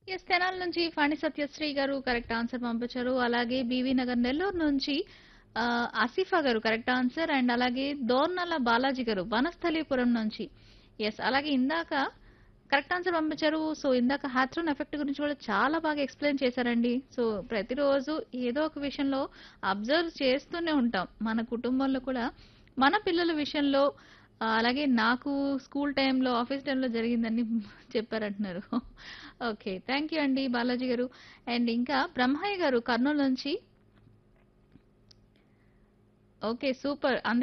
yes తెనాల నుంచి ఫణి సత్యశ్రీ గారు correct answer పంపించారు అలాగే బీవీ నగర్ నెల్లూరు నుంచి ఆ, ఆసిఫా గారు కరెక్ట్ ఆన్సర్ అండ్ అలాగే దోర్నల బాలాజీ గారు వనస్థలీపురం నుంచి ఎస్ అలాగే ఇందాక కరెక్ట్ ఆన్సర్ పంపించారు సో ఇందాక హ్యాథ్రోన్ ఎఫెక్ట్ గురించి కూడా చాలా బాగా ఎక్స్ప్లెయిన్ చేశారండి సో ప్రతిరోజు ఏదో ఒక విషయంలో అబ్జర్వ్ చేస్తూనే ఉంటాం మన కుటుంబంలో కూడా మన పిల్లల విషయంలో ఆ, అలాగే నాకు స్కూల్ టైంలో ఆఫీస్ టైంలో జరిగిందని చెప్పారంటున్నారు ఓకే థ్యాంక్ యూ అండి బాలాజీ గారు అండ్ ఇంకా బ్రహ్మయ్య గారు కర్నూలు నుంచి ఓకే సూపర్